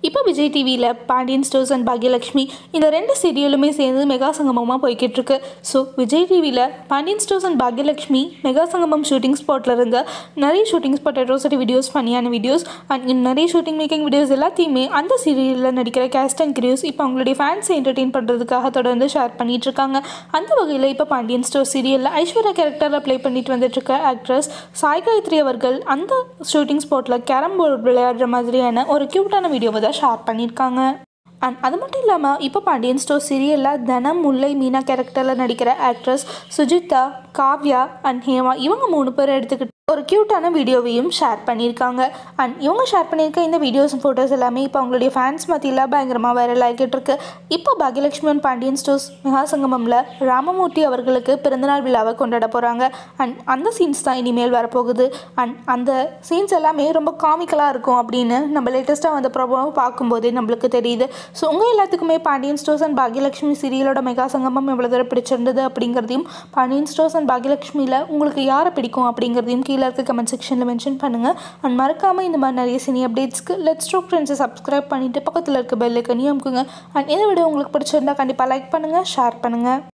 இப்போ விஜய் டிவியில் Pandian stores and Bhagyalakshmi இந்த ரெண்டு சீரியலுமே சேர்ந்து மெகா சங்கமமாக போய்கிட்டு இருக்கு ஸோ விஜய் டிவியில் Pandian stores and Bhagyalakshmi mega Sangamam shooting ஸ்பாட்டில் இருந்த நிறைய ஷூட்டிங் ஸ்பாட் அட்ரோசிட்டி வீடியோஸ் ஃபனியான வீடியோஸ் அண்ட் இன்னும் நிறைய ஷூட்டிங் மேக்கிங் வீடியோஸ் எல்லாத்தையுமே அந்த சீரியலில் நடிக்கிற கேஸ்ட் அண்ட் கிரியூஸ் இப்போ அவங்களுடைய ஃபேன்ஸை என்டர்டெயின் பண்ணுறதுக்காக தொடர்ந்து ஷேர் பண்ணிட்டு இருக்காங்க அந்த வகையில் இப்போ பாண்டியன் ஸ்டோர் சீரியலில் ஐஸ்வர்யா கேரக்டரில் ப்ளே பண்ணிட்டு வந்துட்டு இருக்க ஆக்ட்ரஸ் சாய் காயத்ரி அவர்கள் அந்த ஷூட்டிங் ஸ்பாட்டில் கேரம் போர்டு விளையாடுற மாதிரியான ஒரு க்யூட்டான வீடியோவை தான் ஷேர் பண்ணியிருக்காங்க அண்ட் அது மட்டும் இல்லாமல் இப்போ பாண்டியன் ஸ்டோர் சீரியலில் தனம் முல்லை மீனா கேரக்டரில் நடிக்கிற ஆக்ட்ரஸ் சுஜிதா காவ்யா அண்ட் ஹேமா இவங்க மூணு பேர் எடுத்துக்கிட்டு ஒரு க்யூட்டான வீடியோவையும் ஷேர் பண்ணியிருக்காங்க அண்ட் இவங்க ஷேர் பண்ணியிருக்க இந்த வீடியோஸ் ஃபோட்டோஸ் எல்லாமே இப்போ அவங்களுடைய ஃபேன்ஸ் மத்தியில் பயங்கரமாக வைரல் ஆகிட்டு இருக்கு இப்போ பாக்யலட்சுமி அண்ட் பாண்டியன் ஸ்டோர்ஸ் மகாசங்கமமில் ராமமூர்த்தி அவர்களுக்கு பிறந்தநாள் விழாவை கொண்டாட போகிறாங்க அண்ட் அந்த சீன்ஸ் தான் இனிமேல் வரப்போகுது அண்ட் அந்த சீன்ஸ் எல்லாமே ரொம்ப காமிக்கலாக இருக்கும் அப்படின்னு நம்ம லேட்டஸ்ட்டாக வந்த ப்ராப்ளம் பார்க்கும்போதே நம்மளுக்கு தெரியுது ஸோ உங்கள் எல்லாத்துக்குமே பாண்டியன் ஸ்டோர்ஸ் அண்ட் பாக்யலட்சுமி சீரியலோட மெகா சங்கமம் எவ்வளோ தூரம் பிடிச்சிருந்தது அப்படிங்கிறதையும் பாண்டியன் ஸ்டோர்ஸ் அண்ட் பாக்யலட்சுமியில் உங்களுக்கு யாரை பிடிக்கும் அப்படிங்கிறதையும் கீழே இருக்க கமெண்ட் செக்ஷனில் மென்ஷன் பண்ணுங்கள் அண்ட் மறக்காமல் இந்த மாதிரி நிறைய சினி அப்டேட்ஸ்க்கு லெட் ஸ்ட்ரோக் ஃப்ரெண்ட்ஸை சப்ஸ்கிரைப் பண்ணிவிட்டு பக்கத்தில் இருக்க பெல்லைக்கனையும் அமுக்குங்க அண்ட் இந்த வீடியோ உங்களுக்கு பிடிச்சிருந்தா கண்டிப்பாக லைக் பண்ணுங்கள் ஷேர் பண்ணுங்கள்